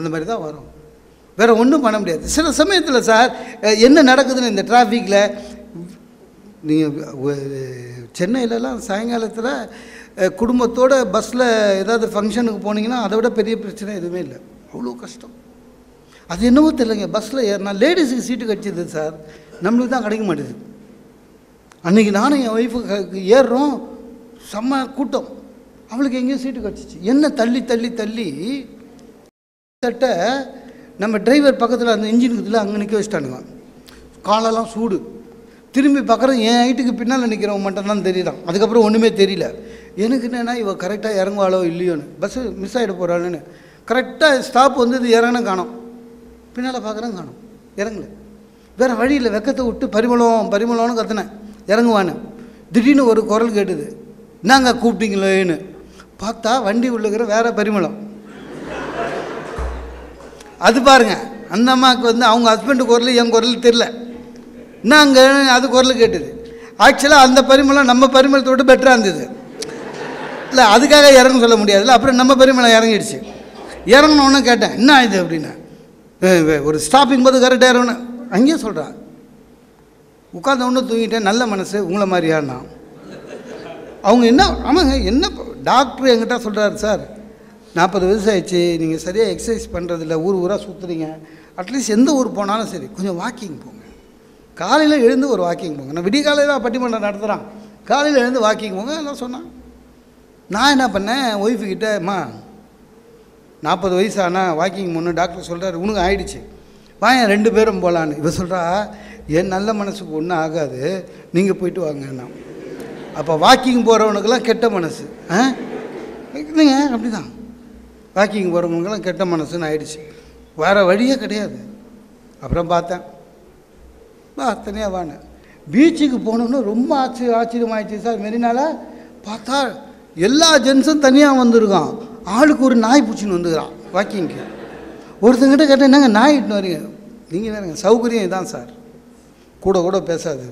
அந்த மாதிரி தான் வரும் வேறு ஒன்றும் பண்ண முடியாது சில சமயத்தில் சார் அஹ், என்ன நடக்குதுன்னு இந்த டிராஃபிக்கில் நீங்கள் சென்னையிலலாம் சாயங்காலத்தில் அஹ், குடும்பத்தோட பஸ்ஸில் ஏதாவது ஃபங்க்ஷனுக்கு போனீங்கன்னா அதை விட பெரிய பிரச்சனை எதுவுமே இல்லை அவ்வளோ கஷ்டம் அது என்னவோ தெரியலங்க பஸ்ஸில் ஏறினா லேடிஸுக்கு சீட்டு கிடச்சிது சார் நம்மளுக்கு தான் கிடைக்க மாட்டேது அன்றைக்கி நானும் என் ஒய்ஃபு ஏறுறோம் செம்ம கூட்டம் அவளுக்கு எங்கேயும் சீட்டு கிடச்சிச்சு என்ன தள்ளி தள்ளி தள்ளி தட்ட நம்ம டிரைவர் பக்கத்தில் அந்த இன்ஜின் இருக்குதுல அங்கே நிற்க வச்சிட்டானுங்க காலெல்லாம் சூடு திரும்பி பார்க்குறேன் என் ஹைட்டுக்கு பின்னால் நிற்கிறவன் மட்டும் தான் தெரியுறான் அதுக்கப்புறம் ஒன்றுமே தெரியல எனக்கு என்னென்னா இவ கரெக்டாக இறங்குவாளோ இல்லையோன்னு பஸ்ஸு மிஸ் ஆகிட போகிறாளுன்னு கரெக்டாக ஸ்டாப் வந்து இது இறங்கின காணோம் பின்னால் பார்க்குறேன் காணோம் இறங்கல வேறு வழியில் வெக்கத்தை விட்டு பரிமளம் பரிமளம்னு கத்துனேன் இறங்குவான்னு திடீர்னு ஒரு குரல் கேட்டுது என்னங்க கூப்பிட்டீங்களேன்னு பார்த்தா வண்டி உள்ளுக்கிற வேற பரிமளம் அது பாருங்க அந்த அம்மாவுக்கு வந்து அவங்க ஹஸ்பண்டு குரல் என் குரல் தெரில நாங்கள் அது குரல் கேட்டுது ஆக்சுவலாக அந்த பரிமளம் நம்ம பரிமளத்தை விட பெட்டராக இருந்தது இல்லை அதுக்காக இறங்க சொல்ல முடியாதுல்ல அப்புறம் நம்ம பரிமளம் இறங்கிடுச்சு இறங்கினோன்னு கேட்டேன் என்ன இது அப்படின்னா "ஏய், வே- ஒரு ஸ்டாப்பிங் போது கரெக்டாக இறங்கணும் அங்கேயே சொல்கிறா உட்காந்த ஒன்று தூங்கிட்டேன் நல்ல மனசு உங்களை மாதிரியாண்ணா அவங்க என்ன ஆமாங்க என்ன டாக்டர் என்கிட்ட சொல்கிறாரு சார் நாற்பது வயசு ஆயிடுச்சு நீங்கள் சரியாக எக்ஸசைஸ் பண்ணுறதில்ல ஊர் ஊராக சுற்றுறீங்க அட்லீஸ்ட் எந்த ஊர் போனாலும் சரி கொஞ்சம் வாக்கிங் போங்க காலையில் எழுந்து ஒரு வாக்கிங் போங்க நான் விடிய காலையில் பட்டிமன்றம் நடத்துகிறான் காலையில் எழுந்து வாக்கிங் போங்க எல்லாம் சொன்னான் நான் என்ன பண்ணேன் ஒய்ஃபு கிட்ட அம்மா நாற்பது வயசு ஆனால் வாக்கிங் முன்னு டாக்டர் சொல்கிறாரு உனக்கு ஆயிடுச்சு வாயன் ரெண்டு பேரும் போகலான்னு இவ சொல்கிறா என் நல்ல மனசுக்கு ஒன்றும் ஆகாது நீங்கள் போயிட்டு வாங்கண்ணா அப்போ வாக்கிங் போகிறவனுக்கெல்லாம் கெட்ட மனசு ஆ இல்லைங்க அப்படி தான் வாக்கிங் போகிறவங்களுக்கெல்லாம் கெட்ட மனசுன்னு ஆயிடுச்சு வேறு வழியே கிடையாது அப்புறம் பார்த்தேன் வா தனியாக வான்னு பீச்சுக்கு போகணுன்னு ரொம்ப ஆச்சரிய ஆச்சரியமாயிடுச்சு சார் மெரினால பார்த்தா எல்லா ஜென்ஸும் தனியாக வந்திருக்கான் ஆளுக்கு ஒரு நாய் பிடிச்சின்னு வந்துக்கிறான் வாக்கிங்க்கு ஒருத்தங்கிட்ட கேட்டேன் என்னங்க நாய் இட்டுன்னு வரீங்க நீங்கள் வேறுங்க சௌகரியம் இதான் சார் கூட கூட பேசாது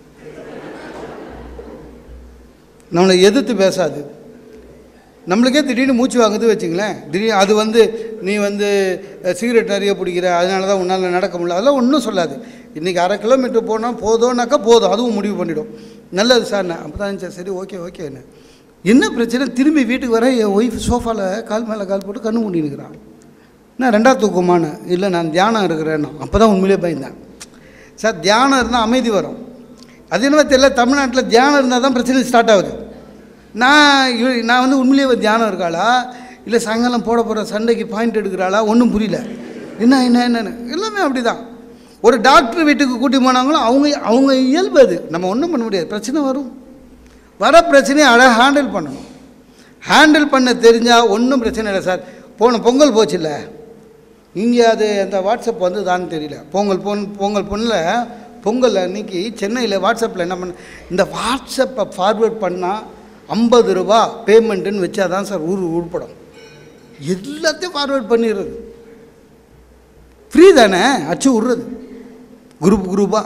நம்மளை எதிர்த்து பேசாது நம்மளுக்கே திடீர்னு மூச்சு வாங்குது வச்சுங்களேன் திடீர்னு அது வந்து நீ வந்து அஹ், சிகரெட் நிறைய பிடிக்கிற அதனால தான் உன்னால் நடக்க முடியல அதெல்லாம் ஒன்றும் சொல்லாது இன்றைக்கி அரை கிலோமீட்டர் போனால் போதோனாக்கா போதும் அதுவும் முடிவு பண்ணிடும் நல்லது சார் நான் அப்போ தான் சரி ஓகே ஓகேன்னு என்ன பிரச்சனை திரும்பி வீட்டுக்கு வர என் ஒய்ஃப் சோஃபாவில் கால் மேலே கால் போட்டு கண்ணு மூடி நிற்கிறான் நான் ரெண்டாவது தூக்கமான இல்லை நான் தியானம் இருக்கிறேன்னா அப்போ தான் உண்மையிலே பயந்தேன் சார் தியானம் இருந்தால் அமைதி வரும் அது என்னவோ தெரியல தமிழ்நாட்டில் தியானம் இருந்தால் தான் பிரச்சனை ஸ்டார்ட் ஆகுது நான் இவ- நான் வந்து உண்மையிலேயே தியானம் இருக்காளா இல்லை சாயங்காலம் போட போகிற சண்டைக்கு பாயிண்ட் எடுக்கிறாளா ஒன்றும் புரியல என்ன என்ன என்னன்னு எல்லாமே அப்படி தான் ஒரு டாக்டர் வீட்டுக்கு கூட்டி போனாங்களும் அவங்க அவங்க இயல்பு அது நம்ம ஒன்றும் பண்ண முடியாது பிரச்சனை வரும் வர பிரச்சனையை அழகாக ஹேண்டில் பண்ணணும் ஹேண்டில் பண்ண தெரிஞ்சால் ஒன்றும் பிரச்சனை இல்லை சார் போன பொங்கல் போச்சுல்ல இங்கே அது அந்த வாட்ஸ்அப் வந்துதான்னு தெரியல பொங்கல் பொன் பொங்கல் பொண்ணில் பொங்கல் அன்னைக்கு சென்னையில் வாட்ஸ்அப்பில் என்ன பண்ண இந்த வாட்ஸ்அப்பை ஃபார்வேர்ட் பண்ணால் ஐம்பது ரூபா பேமெண்ட்டுன்னு வச்சா தான் சார் ஊர் உருப்படும் எல்லாத்தையும் ஃபார்வேர்ட் பண்ணிடுறது ஃப்ரீ தானே அச்சு விட்றது குரூப் குரூப்பாக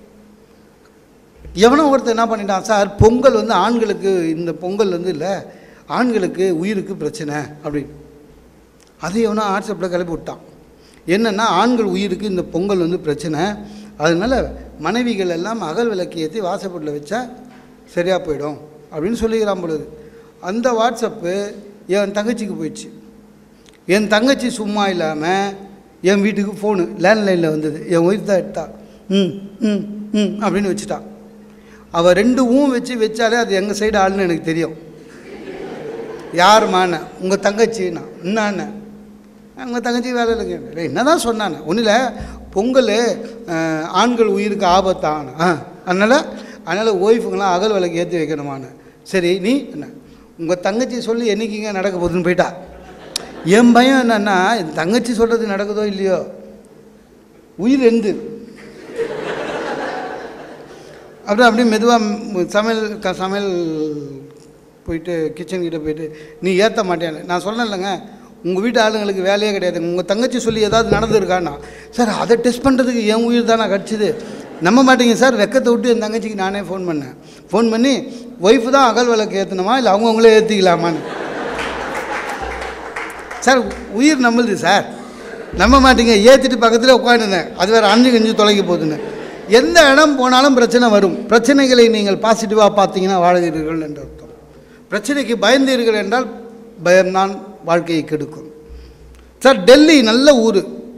எவனோ ஒருத்தன் என்ன பண்ணிட்டான் சார் பொங்கல் வந்து ஆண்களுக்கு இந்த பொங்கல் வந்து இல்லை ஆண்களுக்கு உயிருக்கு பிரச்சனை அப்படின்னு அதை எவனோ வாட்ஸ்அப்பில் கிளப்பி விட்டான் என்னென்னா ஆண்கள் உயிருக்கு இந்த பொங்கல் வந்து பிரச்சனை அதனால் மனைவிகள் எல்லாம் அகல் விளக்கு ஏற்றி வாசப்படில் வச்சா சரியாக போயிடும் அப்படின்னு சொல்லிக்கிறான் பொழுது அந்த வாட்ஸ்அப்பு என் தங்கச்சிக்கு போயிடுச்சு என் தங்கச்சி சும்மா இல்லாமல் என் வீட்டுக்கு ஃபோனு லேண்ட்லைனில் வந்தது என் ஒய்ஃப் தான் எடுத்தா ம் ம் ம் அப்படின்னு வச்சுட்டான் அவள் ரெண்டு ஊம் வச்சு வச்சாலே அது எங்கள் சைடு ஆளுன்னு எனக்கு தெரியும் யாருமாண்ண உங்கள் தங்கச்சிண்ணா என்னாண்ண உங்கள் தங்கச்சி வேலை இல்லைங்க டேய், என்னதான் சொன்னானே ஒன்றும் இல்லை பொங்கல் அஹ், ஆண்கள் உயிருக்கு ஆபத்தான ஆ அதனால் அதனால் ஒய்ஃபுங்களாம் அகல் விளக்கு ஏற்றி வைக்கணுமான்னு சரி நீ என்ன உங்கள் தங்கச்சி சொல்லி என்னைக்குங்க நடக்க போகுதுன்னு போயிட்டா என் பயம் என்னன்னா என் தங்கச்சி சொல்கிறது நடக்குதோ இல்லையோ உயிர் எந்து அப்புறம் அப்படியே மெதுவாக சமையல் க சமையல் போயிட்டு கிச்சன் கிட்ட போயிட்டு நீ ஏற்ற மாட்டேன்னு நான் சொன்னேன் இல்லைங்க உங்கள் வீட்டு ஆளுங்களுக்கு வேலையே கிடையாது உங்கள் தங்கச்சி சொல்லி ஏதாவது நடந்திருக்கான்னா சார் அதை டெஸ்ட் பண்ணுறதுக்கு என் உயிர் தானே கிடச்சிது நம்ப மாட்டீங்க சார் வெக்கத்தை விட்டு என் தங்கச்சிக்கு நானே ஃபோன் பண்ணேன் ஃபோன் பண்ணி ஒய்ஃபு தான் அகல் விளக்கு ஏற்றணுமா இல்லை அவங்கவுங்களே ஏற்றிக்கலாமான்னு சார் உயிர் நம்மளுது சார் நம்ப மாட்டீங்க ஏற்றிட்டு பக்கத்தில் உட்காந்துருந்தேன் அது வேறு அஞ்சு கஞ்சி தொலைக்க போகுதுன்னு எந்த இடம் போனாலும் பிரச்சனை வரும் பிரச்சனைகளை நீங்கள் பாசிட்டிவாக பார்த்தீங்கன்னா வாழ்கிறீர்கள் என்று அர்த்தம் பிரச்சனைக்கு பயந்தீர்கள் என்றால் பயம்தான் வாழ்க்கையை கெடுக்கும் சார் டெல்லி நல்ல ஊர்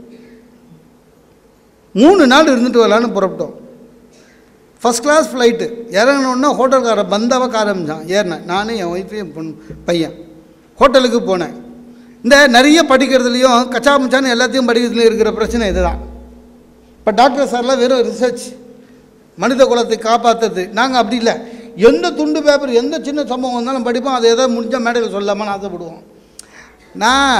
மூணு நாள் இருந்துட்டு வரலான்னு புறப்பட்டோம் ஃபஸ்ட் கிளாஸ் ஃப்ளைட்டு இறங்கினோன்னா ஹோட்டல்காரன் பந்தாவாக கார ஆரம்பிச்சான் ஏறினேன் நானே என் ஒய்ஃபு என் பொண்ணு பையன் ஹோட்டலுக்கு போனேன் இந்த நிறைய படிக்கிறதுலையும் கச்சா முச்சான்னு எல்லாத்தையும் படிக்கிறதுலையும் இருக்கிற பிரச்சனை இதுதான் இப்போ டாக்டர் சார்லாம் வெறும் ரிசர்ச் மனித குலத்தை காப்பாற்றுறது நாங்கள் அப்படி இல்லை எந்த துண்டு பேப்பர் எந்த சின்ன சம்பவம் வந்தாலும் படிப்போம் அதை எதாவது முடிஞ்சால் மேடையில் சொல்லாமல் ஆசைப்படுவோம் நான்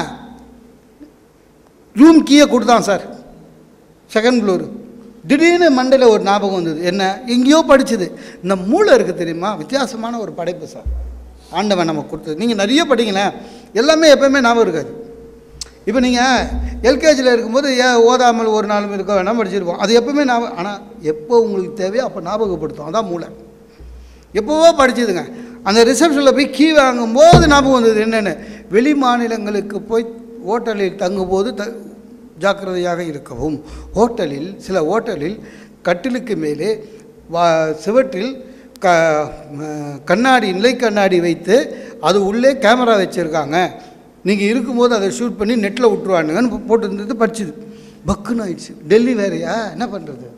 ரூம் கீயை கொடுத்தான் சார் செகண்ட் ஃப்ளோர் திடீர்னு மண்டையில் ஒரு ஞாபகம் வந்தது என்ன எங்கேயோ படிச்சது இந்த மூளை இருக்குது தெரியுமா வித்தியாசமான ஒரு படைப்பு சார் ஆண்டவன் நமக்கு கொடுத்தது நீங்கள் நிறைய படிங்களேன் எல்லாமே எப்போவுமே ஞாபகம் இருக்காது இப்போ நீங்கள் எல்கேஜியில் இருக்கும்போது ஏன் ஓதாமல் ஒரு நாளும் இருக்க வேணாம் படிச்சிருப்போம் அது எப்போவுமே ஞாபகம் ஆனால் எப்போ உங்களுக்கு தேவையோ அப்போ ஞாபகப்படுத்தும் அதான் மூளை எப்போவோ படிச்சதுங்க அந்த ரிசப்ஷனில் போய் கீ வாங்கும்போது ஞாபகம் வந்தது என்னென்னு வெளி மாநிலங்களுக்கு போய் ஹோட்டலில் தங்கும்போது த ஜாக்கிரதையாக இருக்கவும் ஹோட்டலில் சில ஹோட்டலில் கட்டிலுக்கு மேலே வா சிவற்றில் க ம- கண்ணாடி நிலை கண்ணாடி வைத்து அது உள்ளே கேமரா வச்சுருக்காங்க நீங்கள் இருக்கும்போது அதை ஷூட் பண்ணி நெட்டில் விட்ருவானுங்கன்னு போட்டு இருந்தது படிச்சுது பக்குன்னு ஆயிடுச்சு டெல்லி வேறையா என்ன பண்ணுறது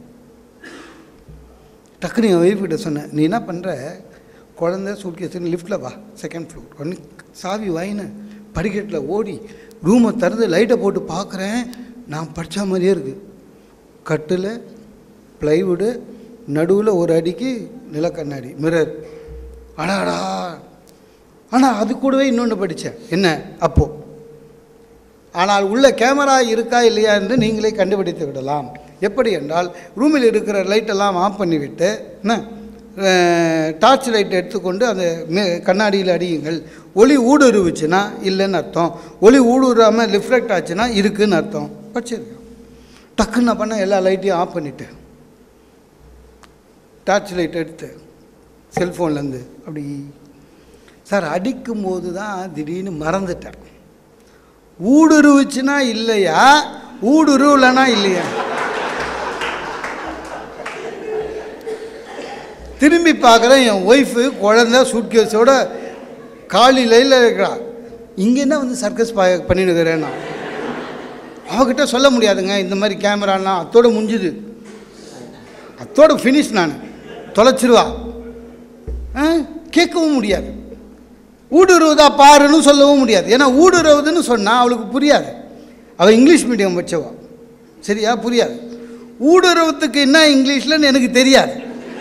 டக்குனு என் ஒய்ஃப் கிட்ட சொன்னேன் நீ என்ன பண்ணுற குழந்த சூட்கேஸ்னு லிஃப்ட்டில் வா செகண்ட் ஃப்ளோர் ஒன்று சாவி வாங்கினு படிக்கட்டில் ஓடி ரூமை திறந்து லைட்டை போட்டு பார்க்குறேன் நான் படித்த மாதிரியே இருக்குது கட்டில் ப்ளைவுடு நடுவில் ஒரு அடிக்கு நிலக்கண்ணாடி மிரர் அடாடா ஆனால் அது கூடவே இன்னொன்று படித்தேன் என்ன அப்போது ஆனால் உள்ள கேமரா இருக்கா இல்லையா என்று நீங்களே கண்டுபிடித்து விடலாம் எப்படி என்றால் ரூமில் இருக்கிற லைட்டெல்லாம் ஆஃப் பண்ணிவிட்டு என்ன டார்ச் லைட் எடுத்துக்கொண்டு அந்த மே- கண்ணாடியில் அடியுங்கள் ஒளி ஊடுருவுச்சுன்னா இல்லைன்னு அர்த்தம் ஒளி ஊடுருவாமல் ரிஃப்ளெக்ட் ஆச்சுன்னா இருக்குன்னு அர்த்தம் படிச்சிருக்கேன் டக்குன்னு நான் பண்ண எல்லா லைட்டையும் ஆஃப் பண்ணிட்டேன் டார்ச் லைட் எடுத்து செல்ஃபோன்லேருந்து அப்படி சார் அடிக்கும்போது தான் திடீர்னு மறந்துட்டேன் ஊடுருவுச்சுன்னா இல்லையா ஊடுருவலைன்னா இல்லையா திரும்பி பார்க்குறேன் என் ஒய்ஃபு குழந்த சூட்கேஸோட காலி லைனில் இருக்கிறா இங்கே என்ன வந்து சர்க்கஸ் பா பண்ணிட்டு இருக்கிறேன்னா அவகிட்ட சொல்ல முடியாதுங்க இந்த மாதிரி கேமராலாம் அத்தோட முடிஞ்சுது அத்தோட ஃபினிஷ் நான் தொலைச்சிருவா ஆ, கேட்கவும் முடியாது ஊடுருவதா பாருன்னு சொல்லவும் முடியாது ஏன்னா ஊடுருவுதுன்னு சொன்னால் அவளுக்கு புரியாது அவள் இங்கிலீஷ் மீடியம் வச்சவா சரியா புரியாது ஊடுருவத்துக்கு என்ன இங்கிலீஷ்லன்னு எனக்கு தெரியாது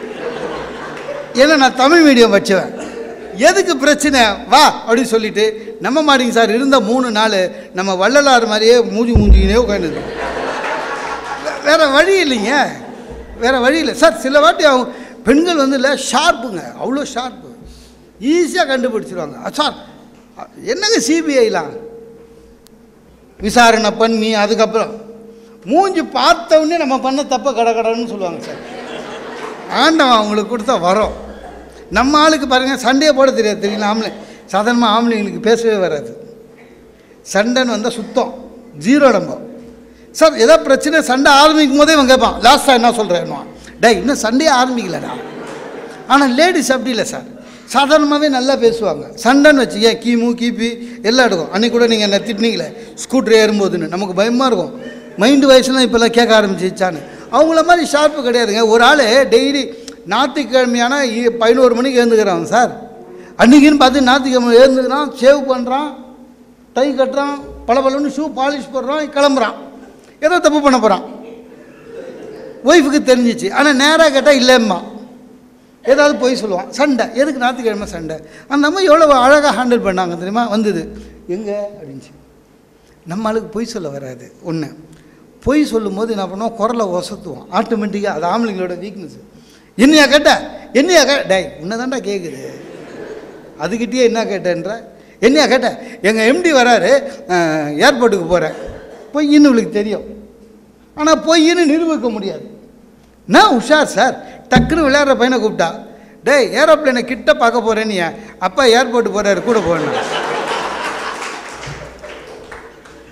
ஏன்னா நான் தமிழ் மீடியம் வச்சவன் எதுக்கு பிரச்சனை வா அப்படின்னு சொல்லிட்டு நம்ம மாட்டீங்க சார் இருந்த மூணு நாள் நம்ம வள்ளலார் மாதிரியே மூஞ்சி மூஞ்சிக்கினே உட்காந்துது வேற வழி இல்லைங்க வேற வழி இல்லை சார் சில வாட்டி அவங்க பெண்கள் வந்து இல்லை ஷார்ப்புங்க அவ்வளோ ஷார்ப்பு ஈஸியாக கண்டுபிடிச்சிருவாங்க அ, சார் அ, என்னங்க சிபிஐலாம் விசாரணை பண்ணி அதுக்கப்புறம் மூஞ்சி பார்த்த உடனே நம்ம பண்ண தப்ப கட கடன்னு சொல்லுவாங்க சார் ஆண்டவன் அவங்களுக்கு கொடுத்தா வரோம் நம்ம ஆளுக்கு பாருங்கள் சண்டையை போட தெரியாது தெரியல ஆம்பளை சாதாரணமாக ஆம்பளைங்களுக்கு பேசவே வராது சண்டைன்னு வந்தால் சுத்தம் ஜீரோ நம்ம சார் ஏதோ பிரச்சனை சண்டை ஆரம்பிக்கும் போதே இவன் கேட்பான் லாஸ்ட்டாக என்ன சொல்கிறேன்னுவா டேய் இன்னும் சண்டையே ஆரம்பிக்கலடா ஆனால் லேடிஸ் அப்படி இல்லை சார் சாதாரணமாகவே நல்லா பேசுவாங்க சண்டைன்னு வச்சு ஏன் கீமு கீபி எல்லாம் எடுக்கும் அன்னைக்கு கூட நீங்கள் என்ன திட்டினீங்களே ஸ்கூட்டர் ஏறும்போதுன்னு நமக்கு பயமாக இருக்கும் மைண்டு வயசுலாம் இப்போல்லாம் கேட்க ஆரம்பிச்சிச்சான்னு அவங்கள மாதிரி ஷார்ப்பு கிடையாதுங்க ஒரு ஆள் டெய்லி ஞாயிற்றுக்கிழமையான இ- பதினோரு மணிக்கு எழுந்துக்கிறான் சார் அன்றைக்கின்னு பார்த்து ஞாயிற்றுக்கிழமை எழுந்துக்கிறான் சேவ் பண்ணுறான் டை கட்டுறான் பளபளன்னு ஷூ பாலிஷ் போடுறான் கிளம்புறான் ஏதோ தப்பு பண்ண போகிறான் ஒய்ஃபுக்கு தெரிஞ்சிச்சு ஆனால் நேராக கேட்டால் இல்லைம்மா ஏதாவது போய் சொல்லுவான் சண்டை எதுக்கு ஞாயிற்றுக்கிழமை சண்டை அந்த அம்மா எவ்வளோ அழகாக ஹேண்டில் பண்ணாங்க தெரியுமா வந்தது எங்கே அப்படின்ச்சு நம்ம ஆளுக்கு பொய் சொல்ல வராது ஒன்று பொய் சொல்லும்போது என்ன பண்ணுவோம் குரலை ஒசத்துவோம் ஆட்டோமேட்டிக்காக அது ஆம்பளைங்களோட வீக்னஸ் என்னையா கேட்ட என்னையா கே டேய் உன்னதாண்டா கேட்குது அதுக்கிட்டே என்ன கேட்டேன்ற என்னையா கேட்ட எங்கள் எம்டி வராரு அஹ், ஏர்போர்ட்டுக்கு போகிறேன் பொய்ன்னு இவளுக்கு தெரியும் ஆனால் பொய்ன்னு நிரூபிக்க முடியாது நான் உஷார் சார் டக்குன்னு விளையாடுற பையனை கூப்பிட்டா டேய் ஏரோப்ளேனை கிட்ட பார்க்க போகிறேன்னு அப்பா ஏர்போர்ட்டு போகிறாரு கூட போகணும்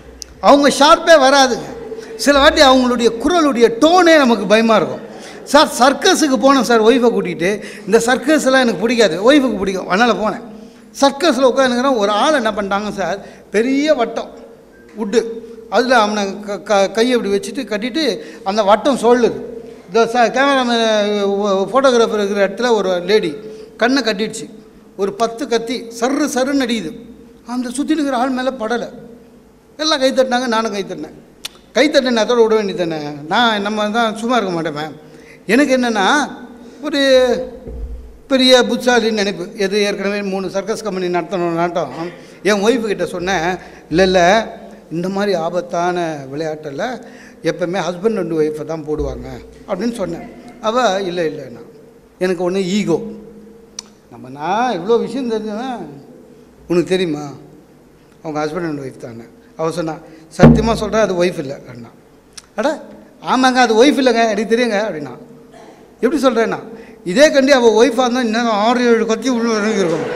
அவங்க ஷார்ப்பே வராதுங்க சில வாட்டி அவங்களுடைய குரலுடைய டோனே நமக்கு பயமாக இருக்கும் சார் சர்க்கஸுக்கு போனேன் சார் ஒய்ஃபை கூட்டிகிட்டு இந்த சர்க்கஸ் எல்லாம் எனக்கு பிடிக்காது ஒய்ஃபுக்கு பிடிக்கும் அதனால் போனேன் சர்க்கஸில் உட்காந்துக்கிறேன் ஒரு ஆள் என்ன பண்ணிட்டாங்க சார் பெரிய வட்டம் உட்டு அதில் அவனை க க கையை இப்படி வச்சுட்டு கட்டிட்டு அந்த வட்டம் சொல்லுது இந்த ச கேமராமேன் ஃபோட்டோகிராஃபர் இருக்கிற இடத்துல ஒரு லேடி கண்ணை கட்டிடுச்சு ஒரு பத்து கத்தி சர்ரு சருன்னு அடிக்குது அந்த சுற்றி இருக்கிற ஆள் மேலே படலை எல்லாம் கை தட்டினாங்க நானும் கை தட்டினேன் கை தட்டின அதோட விட வேண்டியது தானே நான் நம்ம தான் சும்மா இருக்க மாட்டேன் எனக்கு என்னென்னா ஒரு பெரிய புத்தாலின்னு நினைப்பு எது ஏற்கனவே மூணு சர்க்கஸ் கம்பெனி நடத்தணும் நாட்டம் என் ஒய்ஃபு கிட்ட சொன்னேன் இல்லை இல்லை இந்த மாதிரி ஆபத்தான விளையாட்டில் எப்போவுமே ஹஸ்பண்ட் அண்ட் ஒய்ஃபை தான் போடுவாங்க அப்படின்னு சொன்னேன் அவள் இல்லை இல்லைண்ணா எனக்கு ஒன்று ஈகோ நம்ம நான் இவ்வளோ விஷயம் தெரிஞ்சவன் உனக்கு தெரியுமா அவங்க ஹஸ்பண்ட் அண்ட் ஒய்ஃப் தானே அவள் சொன்னா சத்தியமாக சொல்கிறேன் அது ஒய்ஃப் இல்லை அண்ணா அட ஆமாங்க அது ஒய்ஃப் இல்லைங்க எனக்கு தெரியுங்க அப்படின்னா எப்படி சொல்கிறேன்னா இதே கண்டி அவள் ஒய்ஃபாக இருந்தால் இன்னும் ஆறு ஏழு கத்தி உள்ள இறங்கியிருக்கும்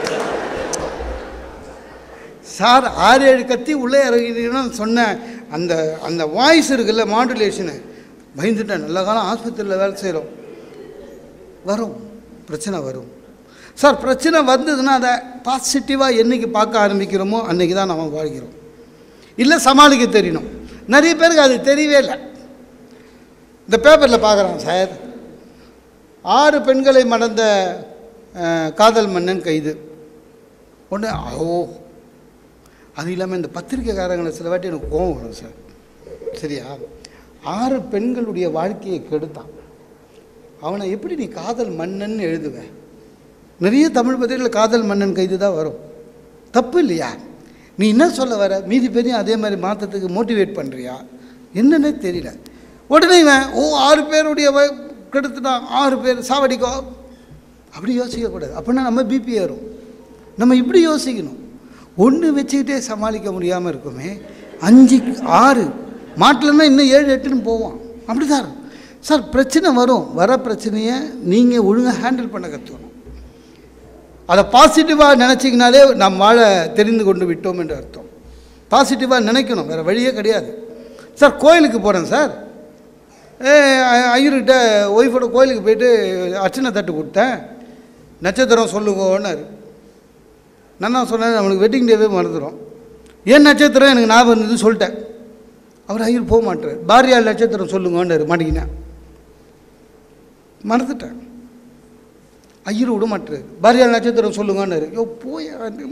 சார் ஆறு ஏழு கத்தி உள்ளே இறங்கிட்டீங்கன்னு சொன்னேன் அந்த அந்த வாய்ஸ் இருக்குல்ல மாடுலேஷனு பயந்துட்டேன் நல்ல காலம் ஆஸ்பத்திரியில் வேலை செய்கிறோம் வரும் பிரச்சனை வரும் சார் பிரச்சனை வந்ததுன்னா அதை பாசிட்டிவாக என்னைக்கு பார்க்க ஆரம்பிக்கிறோமோ அன்றைக்கி தான் நம்ம வாழ்கிறோம் இல்லை சமாளிக்க தெரியணும் நிறைய பேருக்கு அது தெரியவே இல்லை இந்த பேப்பரில் பார்க்குறான் சார் ஆறு பெண்களை மணந்த அஹ், காதல் மன்னன் கைது ஒன்று ஓ அது இல்லாமல் இந்த பத்திரிக்கைக்காரங்களை சில வாட்டி எனக்கு கோவம் வரும் சார் சரியா ஆறு பெண்களுடைய வாழ்க்கையை கெடுத்தான் அவனை எப்படி நீ காதல் மன்னன் எழுதுவ நிறைய தமிழ் பத்திரிகையில் காதல் மன்னன் கைது தான் வரும் தப்பு இல்லையா நீ என்ன சொல்ல வர மீதி பேரையும் அதே மாதிரி மாற்றத்துக்கு மோட்டிவேட் பண்ணுறியா என்னன்னே தெரியல உடனே இவன் ஓ ஆறு பேருடைய வ- கெடுத்துட்டான் ஆறு பேர் சாவடிக்கோ அப்படி யோசிக்கக்கூடாது அப்படின்னா நம்ம பிபி ஏறும் நம்ம இப்படி யோசிக்கணும் ஒன்று வச்சுக்கிட்டே சமாளிக்க முடியாமல் இருக்குமே அஞ்சு ஆறு மாட்டிலன்னா இன்னும் ஏழு எட்டுன்னு போவோம் அப்படி தான் இருக்கும். சார் பிரச்சனை வரும் வர பிரச்சனையை நீங்கள் ஒழுங்காக ஹேண்டில் பண்ண கற்றுக்கணும் அதை பாசிட்டிவாக நினச்சிங்கனாலே நாம் வாழ தெரிந்து கொண்டு விட்டோம் என்று அர்த்தம் பாசிட்டிவாக நினைக்கணும் வேறு வழியே கிடையாது சார் கோயிலுக்கு போகிறேன் சார் ஏ ஐ- ஐயர்கிட்ட ஒய்ஃபோட கோயிலுக்கு போயிட்டு அர்ச்சனை தட்டு கொடுத்தேன் நட்சத்திரம் சொல்லுங்கன்னாரு நான் தான் சொன்னேன் நம்மளுக்கு வெட்டிங் டேவே மறந்துடும் ஏன் நட்சத்திரம் எனக்கு ஞாபகம் இருந்தது சொல்லிட்டேன் அவர் ஐயர் போக மாட்டார் பாரியால் நட்சத்திரம் சொல்லுங்கன்னாரு மாட்டேங்கினேன் மறந்துட்டேன் ஐயர் விட மாட்டார் பாரியால் நட்சத்திரம் சொல்லுங்கன்னாரு யோ போய்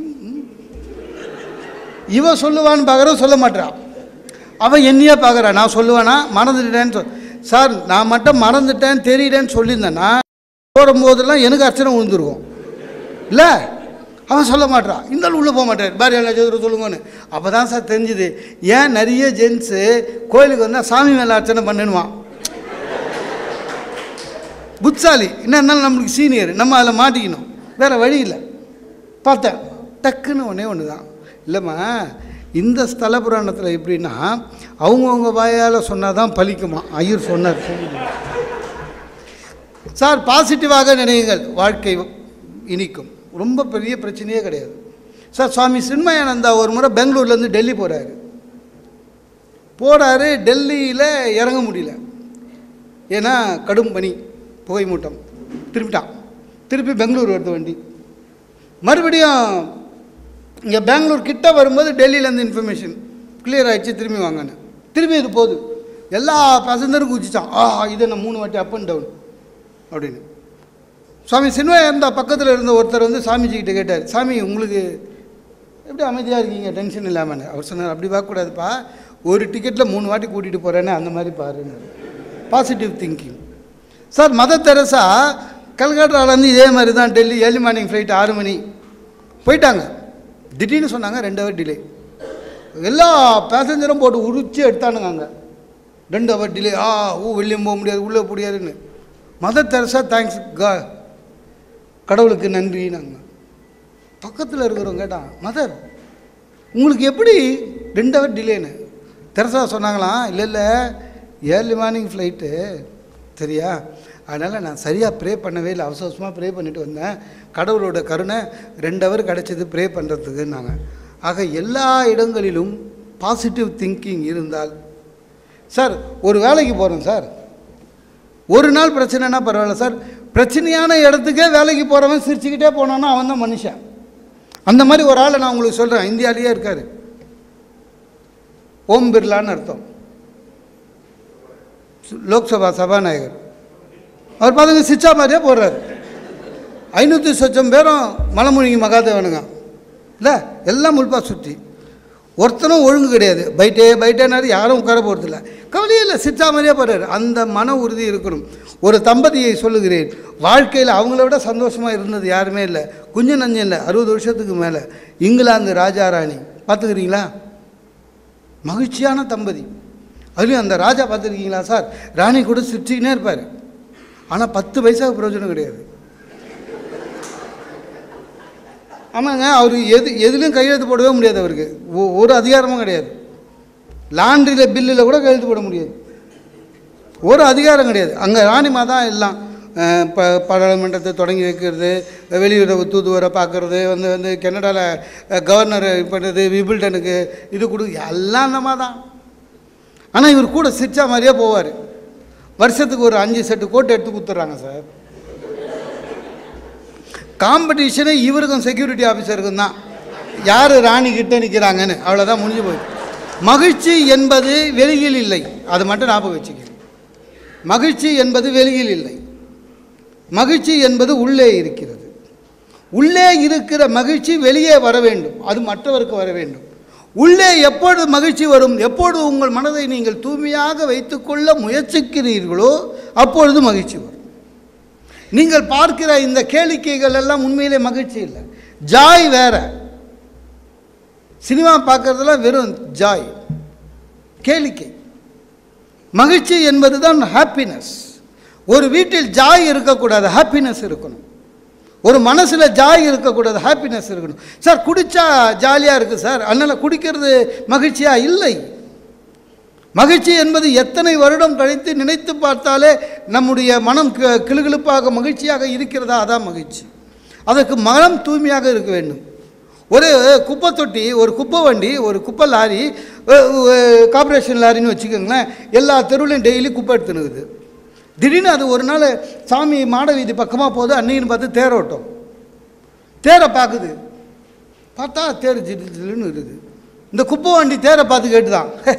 இவ சொல்லுவான்னு பார்க்குறோம் சொல்ல மாட்டான் அவன் என்னையே பார்க்குறான் நான் சொல்லுவேனா மறந்துட்டேன்னு சொல் சார் நான் மட்டும் மறந்துட்டேன் தெரியலன்னு சொல்லியிருந்தேன்னா போடும்போதெல்லாம் எனக்கு அர்ச்சனை விழுந்துருக்கும் இல்லை அவன் சொல்ல மாட்டான் இந்த ஆள் உள்ளே போக மாட்டார் பாரியால் நட்சத்திரம் சொல்லுங்கன்னு அப்போ தான் சார் தெரிஞ்சுது ஏன் நிறைய ஜென்ஸு கோயிலுக்கு வந்தால் சாமி மேலே அர்ச்சனை பண்ணுவான் புத்தாலி என்ன இருந்தாலும் நம்மளுக்கு சீனியர் நம்ம அதில் மாட்டிக்கணும் வேறு வழி இல்லை பார்த்தேன் டக்குன்னு ஒன்றே ஒன்று தான் இல்லைம்மா இந்த ஸ்தல புராணத்தில் எப்படின்னா அவங்கவுங்க வாயால் சொன்னால் தான் பலிக்குமா ஐயர் சொன்னார் சார் பாசிட்டிவாக நினையுங்கள் வாழ்க்கை இனிக்கும் ரொம்ப பெரிய பிரச்சனையே கிடையாது சார் சுவாமி சின்மயானந்தா ஒரு முறை பெங்களூர்லேருந்து டெல்லி போகிறாரு போகிறாரு டெல்லியில் இறங்க முடியல ஏன்னா கடும் பனி புகை மூட்டம் திரும்பிட்டான் திருப்பி பெங்களூர் வருது வண்டி மறுபடியும் இங்கே பெங்களூர் கிட்ட வரும்போது டெல்லியிலேருந்து இன்ஃபர்மேஷன் கிளியர் ஆயிடுச்சு திரும்பி வாங்கன்னு திரும்பி இது போகுது எல்லா பேசஞ்சரும் குதிச்சிட்டான் ஆ இது நான் மூணு வாட்டி அப் அண்ட் டவுன் அப்படின்னு சுவாமி சின்மயா இருந்தால் பக்கத்தில் இருந்த ஒருத்தர் வந்து சாமிஜி கிட்ட கேட்டார் சாமி உங்களுக்கு எப்படி அமைதியாக இருக்கீங்க டென்ஷன் இல்லாமல் அவர் சொன்னார் அப்படி பார்க்கக்கூடாதுப்பா ஒரு டிக்கெட்டில் மூணு வாட்டி கூட்டிகிட்டு போகிறேன்னு அந்த மாதிரி பாருன்னு positive thinking sir mother Teresa கல்கட்டாலேருந்து இதே மாதிரி தான் டெல்லி ஏர்லி மார்னிங் ஃப்ளைட் ஆறு மணி போயிட்டாங்க திடீர்னு சொன்னாங்க ரெண்டு ஹவர் டிலே எல்லா பேசஞ்சரும் போட்டு உரிச்சு எடுத்தானுங்க அங்கே ரெண்டு ஹவர் டிலே ஆ ஊ வெளியும் போக முடியாது உள்ளே போக முடியாதுன்னு மதர் தெரசா தேங்க்ஸ் கா கடவுளுக்கு நன்றினாங்க பக்கத்தில் இருக்கிறவங்க கேட்டான் மதர் உங்களுக்கு எப்படி ரெண்டு ஹவர் டிலேன்னு தெரசா சொன்னாங்களாம் இல்லை இல்லை ஏர்லி மார்னிங் ஃப்ளைட்டு சரியா அதனால் நான் சரியாக ப்ரே பண்ணவே இல்லை அவசர அவசரமாக ப்ரே பண்ணிட்டு வந்தேன் கடவுளோட கருணை ரெண்டு ஹவர் கிடச்சிது ப்ரே பண்ணுறதுக்குன்னாங்க ஆக எல்லா இடங்களிலும் பாசிட்டிவ் திங்கிங் இருந்தால் சார் ஒரு வேலைக்கு போகிறோம் சார் ஒரு நாள் பிரச்சனைனா பரவாயில்ல சார் பிரச்சனையான இடத்துக்கே வேலைக்கு போகிறவன் சிரிச்சுக்கிட்டே போனான்னா அவன் தான் மனுஷன் அந்த மாதிரி ஒரு ஆளை நான் உங்களுக்கு சொல்கிறேன் இந்தியாவிலேயே இருக்கார் ஓம் பிர்லான்னு அர்த்தம் சு- லோக்சபா சபாநாயகர் அவர் பார்த்துங்க சிச்சா மாதிரியே போடுறாரு ஐநூற்றி சொச்சம் பேரும் மலமுழுங்கி மகாதேவனுங்க இல்லை எல்லாம் முல்பா சுற்றி ஒருத்தனும் ஒழுங்கு கிடையாது பைட்டே பைட்டேனாரு யாரும் உட்கார போகிறதில்ல கவலையே இல்லை சிச்சா மாதிரியே போடுறாரு அந்த மன உறுதி இருக்கணும் ஒரு தம்பதியை சொல்லுகிறேன் வாழ்க்கையில் அவங்கள விட சந்தோஷமாக இருந்தது யாருமே இல்லை குஞ்சு நஞ்சம் இல்லை அறுபது வருஷத்துக்கு மேலே இங்கிலாந்து ராஜா ராணி பார்த்துக்கிறீங்களா மகிழ்ச்சியான தம்பதி அதுலேயும் அந்த ராஜா பார்த்துருக்கீங்களா சார் ராணி கூட சிரிச்சுக்கினே இருப்பார் ஆனால் பத்து பைசாவுக்கு பிரயோஜனம் கிடையாது ஆமாங்க அவர் எது எதுலேயும் கையெழுத்து போடவே முடியாது அவருக்கு ஒ- ஒரு அதிகாரமும் கிடையாது லாண்ட்ரியில் பில்லில் கூட கையெழுத்து போட முடியாது ஒரு அதிகாரம் கிடையாது அங்கே ராணிமா தான் எல்லாம் அஹ், ப பாராளுமன்றத்தை தொடங்கி வைக்கிறது வெளியுறவு தூதுவரை பார்க்குறது வந்து வந்து கனடாவில் கவர்னர் பண்ணுறது விபிள்டனுக்கு இது கொடு எல்லாம் நம்ம தான் ஆனால் இவர் கூட சிரிச்சா மாதிரியே போவார் வருஷத்துக்கு ஒரு அஞ்சு செட்டு கோட்டு எடுத்து கொடுத்துட்றாங்க சார் காம்படிஷனே இவருக்கும் செக்யூரிட்டி ஆஃபீஸருக்கும் தான் யார் ராணி கிட்ட நிற்கிறாங்கன்னு அவ்வளோதான் முடிஞ்சு போயிடுச்சு மகிழ்ச்சி என்பது வெளியில் இல்லை அது மட்டும் ஞாபகம் வச்சுக்கணும் மகிழ்ச்சி என்பது வெளியில் இல்லை மகிழ்ச்சி என்பது உள்ளே இருக்கிறது உள்ளே இருக்கிற மகிழ்ச்சி வெளியே வர வேண்டும் அது மற்றவருக்கு வர வேண்டும் உள்ளே எப்பொழுது மகிழ்ச்சி வரும் எப்பொழுது உங்கள் மனதை நீங்கள் தூய்மையாக வைத்துக்கொள்ள முயற்சிக்கிறீர்களோ அப்பொழுது மகிழ்ச்சி வரும் நீங்கள் பார்க்கிற இந்த கேளிக்கைகள் எல்லாம் உண்மையிலே மகிழ்ச்சி இல்லை ஜாய் வேற சினிமா பார்க்கறதெல்லாம் வெறும் ஜாய் கேளிக்கை மகிழ்ச்சி என்பது தான் ஹாப்பினஸ் ஒரு வீட்டில் ஜாய் இருக்கக்கூடாது ஹாப்பினஸ் இருக்கணும் ஒரு மனசில் ஜாய் இருக்கக்கூடாது ஹாப்பினஸ் இருக்கணும் சார் குடிச்சா ஜாலியாக இருக்குது சார் அதனால் குடிக்கிறது மகிழ்ச்சியாக இல்லை மகிழ்ச்சி என்பது எத்தனை வருடம் கழித்து நினைத்து பார்த்தாலே நம்முடைய மனம் கி- கிளுகிளுப்பாக மகிழ்ச்சியாக இருக்கிறதா அதான் மகிழ்ச்சி அதற்கு மனம் தூய்மையாக இருக்க வேண்டும் ஒரு குப்பை தொட்டி ஒரு குப்பை வண்டி ஒரு குப்பை லாரி கார்பரேஷன் லாரின்னு வச்சுக்கோங்களேன் எல்லா தெருவுலையும் டெய்லி குப்பை எடுத்துனுக்குது திடீர்னு அது ஒரு நாள் சாமி மாட வீதி பக்கமாக போகுது அன்னைக்குன்னு பார்த்து தேரோட்டம் தேரை பார்க்குது பார்த்தா தேர் ஜிலு ஜிலுன்னு இருக்குது இந்த குப்பை வண்டி தேரை பார்த்து கேட்டுதான் "ஹே,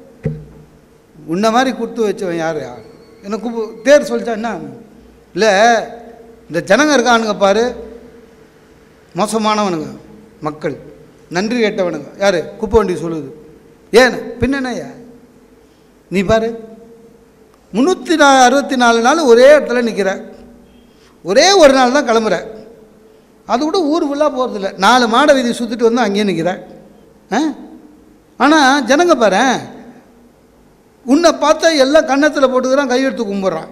உன்ன மாதிரி கொடுத்து வச்சவன் யார் என்ன குப்பு தேர் சொல்லிச்சா என்ன இல்லை இந்த ஜனங்க இருக்கானுங்க பாரு மோசமானவனுங்க மக்கள் நன்றி கேட்டவனுங்க யார் குப்பை வண்டி சொல்லுது ஏன் பின்னணையா நீ பாரு முந்நூற்றி நா அறுபத்தி நாலு நாள் ஒரே இடத்துல நிற்கிற ஒரே ஒரு நாள் தான் கிளம்புற அது கூட ஊர் ஃபுல்லாக போகிறதில்ல நாலு மாட வீதி சுற்றிட்டு வந்து அங்கேயே நிற்கிற ஆ ஆனால் ஜனங்க பாரேன் உன்னை பார்த்தா எல்லாம் கன்னத்தில் போட்டுக்கிறான் கையெடுத்து கும்பிட்றான்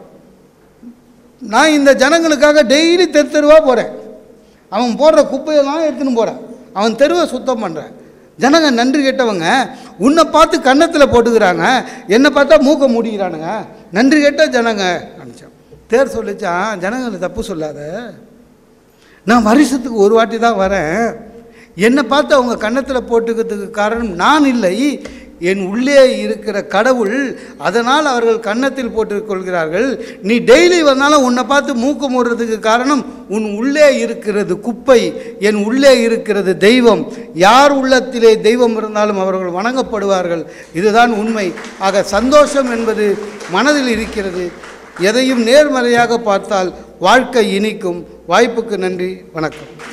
நான் இந்த ஜனங்களுக்காக டெய்லி தெரு தெருவாக போகிறேன் அவன் போடுற குப்பையெல்லாம் எடுத்துன்னு போகிறேன் அவன் தெருவை சுத்தம் பண்ணுறேன் ஜனங்க நன்றி கேட்டவங்க உன்னை பார்த்து கன்னத்தில் போட்டுக்கிறாங்க என்னை பார்த்தா மூக்க மூடிக்கிறானுங்க நன்றி கேட்ட ஜனங்க அனுப்பிச்சான் தேர் சொல்லிச்சான் ஜனங்களை தப்பு சொல்லாத நான் வருஷத்துக்கு ஒரு வாட்டி தான் வரேன் என்னை பார்த்து அவங்க கன்னத்தில் போட்டுக்கிறதுக்கு காரணம் நான் இல்லை என் உள்ளே இருக்கிற கடவுள் அதனால் அவர்கள் கன்னத்தில் போட்டுக் கொள்கிறார்கள் நீ டெய்லி வந்தாலும் உன்னை பார்த்து மூக்கு மூடுறதுக்கு காரணம் உன் உள்ளே இருக்கிறது குப்பை என் உள்ளே இருக்கிறது தெய்வம் யார் உள்ளத்திலே தெய்வம் இருந்தாலும் அவர்கள் வணங்கப்படுவார்கள் இதுதான் உண்மை ஆக சந்தோஷம் என்பது மனதில் இருக்கிறது எதையும் நேர்மறையாக பார்த்தால் வாழ்க்கை இனிக்கும் வாய்ப்புக்கு நன்றி வணக்கம்